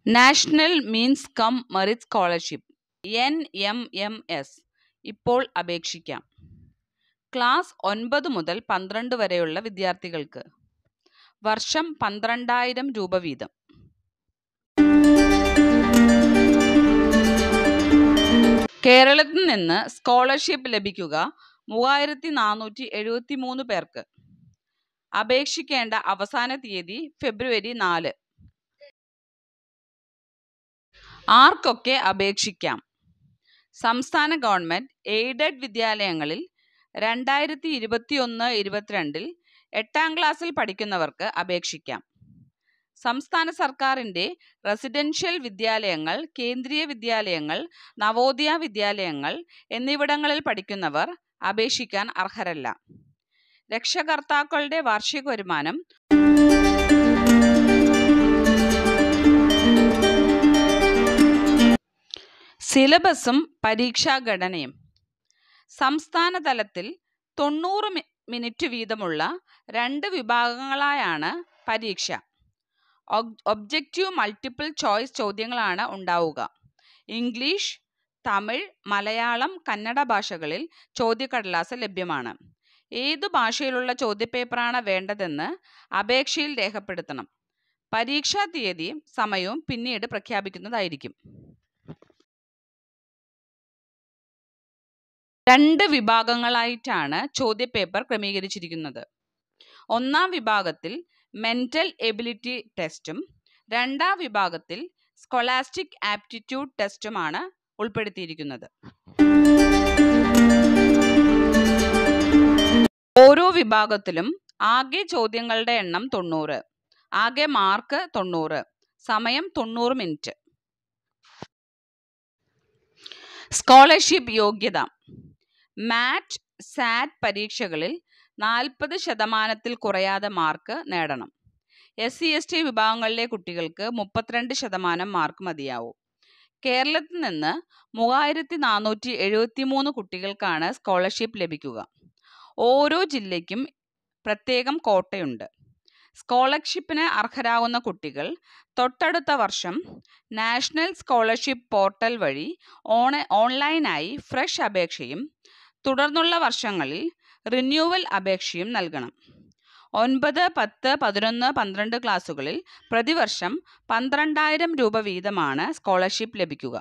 national means cum merit scholarship N M M S ഇപ്പോൾ അപേക്ഷിക്കാം class ഒൻപത് മുതൽ പന്ത്രണ്ട് വരെയുള്ള വിദ്യാർത്ഥികൾക്ക് വർഷം പന്ത്രണ്ടായിരം രൂപ വീതം കേരളത്തിൽ നിന്ന് സ്കോളർഷിപ്പ് ലഭിക്കുക മൂവായിരത്തി നാനൂറ്റി എഴുപത്തി മൂന്ന് പേർക്ക് അപേക്ഷിക്കേണ്ട അവസാന തീയതി ഫെബ്രുവരി നാല് ആർക്കൊക്കെ അപേക്ഷിക്കാം സംസ്ഥാന ഗവൺമെൻറ് എയ്ഡഡ് വിദ്യാലയങ്ങളിൽ രണ്ടായിരത്തി ഇരുപത്തിയൊന്ന് ഇരുപത്തിരണ്ടിൽ എട്ടാം ക്ലാസ്സിൽ പഠിക്കുന്നവർക്ക് അപേക്ഷിക്കാം സംസ്ഥാന സർക്കാരിൻ്റെ റെസിഡൻഷ്യൽ വിദ്യാലയങ്ങൾ കേന്ദ്രീയ വിദ്യാലയങ്ങൾ നവോദയ വിദ്യാലയങ്ങൾ എന്നിവിടങ്ങളിൽ പഠിക്കുന്നവർ അപേക്ഷിക്കാൻ അർഹരല്ല രക്ഷകർത്താക്കളുടെ വാർഷിക വരുമാനം സിലബസും പരീക്ഷാ ഘടനയും സംസ്ഥാന തലത്തിൽ തൊണ്ണൂറ് മിനിറ്റ് വീതമുള്ള രണ്ട് വിഭാഗങ്ങളായാണ് പരീക്ഷ ഒബ്ജക്റ്റീവ് മൾട്ടിപ്പിൾ ചോയ്സ് ചോദ്യങ്ങളാണ് ഉണ്ടാവുക ഇംഗ്ലീഷ് തമിഴ് മലയാളം കന്നഡ ഭാഷകളിൽ ചോദ്യക്കടലാസ് ലഭ്യമാണ് ഏതു ഭാഷയിലുള്ള ചോദ്യപേപ്പറാണ് വേണ്ടതെന്ന് അപേക്ഷയിൽ രേഖപ്പെടുത്തണം പരീക്ഷാ തീയതിയും സമയവും പിന്നീട് പ്രഖ്യാപിക്കുന്നതായിരിക്കും രണ്ട് വിഭാഗങ്ങളായിട്ടാണ് ചോദ്യപേപ്പർ ക്രമീകരിച്ചിരിക്കുന്നത് ഒന്നാം വിഭാഗത്തിൽ മെന്റൽ എബിലിറ്റി ടെസ്റ്റും രണ്ടാം വിഭാഗത്തിൽ സ്കൊളാസ്റ്റിക് ആപ്റ്റിറ്റ്യൂഡ് ടെസ്റ്റുമാണ് ഉൾപ്പെടുത്തിയിരിക്കുന്നത് ഓരോ വിഭാഗത്തിലും ആകെ ചോദ്യങ്ങളുടെ എണ്ണം തൊണ്ണൂറ് ആകെ മാർക്ക് തൊണ്ണൂറ് സമയം തൊണ്ണൂറ് മിനിറ്റ് സ്കോളർഷിപ്പ് യോഗ്യത മാറ്റ് സാറ്റ് പരീക്ഷകളിൽ നാൽപ്പത് ശതമാനത്തിൽ കുറയാതെ മാർക്ക് നേടണം എസ് സി എസ് ടി വിഭാഗങ്ങളിലെ കുട്ടികൾക്ക് മുപ്പത്തിരണ്ട് ശതമാനം മാർക്ക് മതിയാവും കേരളത്തിൽ നിന്ന് മൂവായിരത്തി നാനൂറ്റി എഴുപത്തി മൂന്ന് കുട്ടികൾക്കാണ് സ്കോളർഷിപ്പ് ലഭിക്കുക ഓരോ ജില്ലയ്ക്കും പ്രത്യേകം കോട്ടയുണ്ട് സ്കോളർഷിപ്പിന് അർഹരാകുന്ന കുട്ടികൾ തൊട്ടടുത്ത വർഷം നാഷണൽ സ്കോളർഷിപ്പ് പോർട്ടൽ വഴി ഓണ ഓൺലൈനായി ഫ്രഷ് അപേക്ഷയും തുടർന്നുള്ള വർഷങ്ങളിൽ റിന്യൂവൽ അപേക്ഷയും നൽകണം ഒൻപത് പത്ത് പതിനൊന്ന് പന്ത്രണ്ട് ക്ലാസ്സുകളിൽ പ്രതിവർഷം പന്ത്രണ്ടായിരം രൂപ വീതമാണ് സ്കോളർഷിപ്പ് ലഭിക്കുക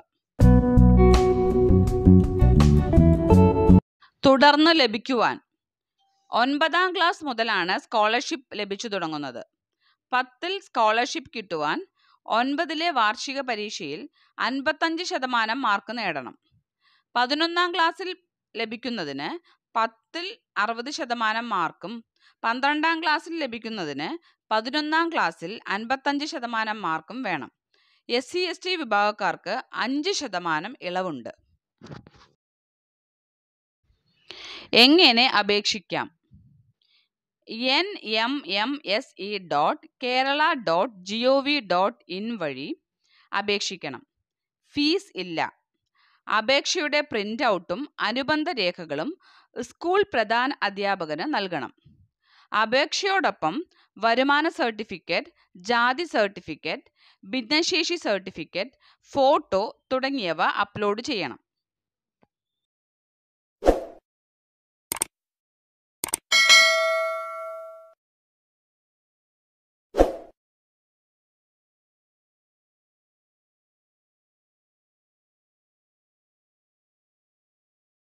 തുടർന്ന് ലഭിക്കുവാൻ ഒൻപതാം ക്ലാസ് മുതലാണ് സ്കോളർഷിപ്പ് ലഭിച്ചു തുടങ്ങുന്നത് പത്തിൽ സ്കോളർഷിപ്പ് കിട്ടുവാൻ ഒൻപതിലെ വാർഷിക പരീക്ഷയിൽ അൻപത്തഞ്ച് ശതമാനം മാർക്ക് നേടണം പതിനൊന്നാം ക്ലാസ്സിൽ ലഭിക്കുന്നതിന് പത്തിൽ അറുപത് ശതമാനം മാർക്കും പന്ത്രണ്ടാം ക്ലാസ്സിൽ ലഭിക്കുന്നതിന് പതിനൊന്നാം ക്ലാസ്സിൽ അൻപത്തഞ്ച് ശതമാനം മാർക്കും വേണം എസ് സി എസ് ടി വിഭാഗക്കാർക്ക് അഞ്ച് ശതമാനം ഇളവുണ്ട് എങ്ങനെ അപേക്ഷിക്കാം N M M S E dot Kerala dot G O V dot in വഴി അപേക്ഷിക്കണം ഫീസ് ഇല്ല അപേക്ഷയുടെ പ്രിൻ്റ് ഔട്ടും അനുബന്ധ രേഖകളും സ്കൂൾ പ്രധാന അധ്യാപകന് നൽകണം അപേക്ഷയോടൊപ്പം വരുമാന സർട്ടിഫിക്കറ്റ് ജാതി സർട്ടിഫിക്കറ്റ് ഭിന്നശേഷി സർട്ടിഫിക്കറ്റ് ഫോട്ടോ തുടങ്ങിയവ അപ്ലോഡ് ചെയ്യണം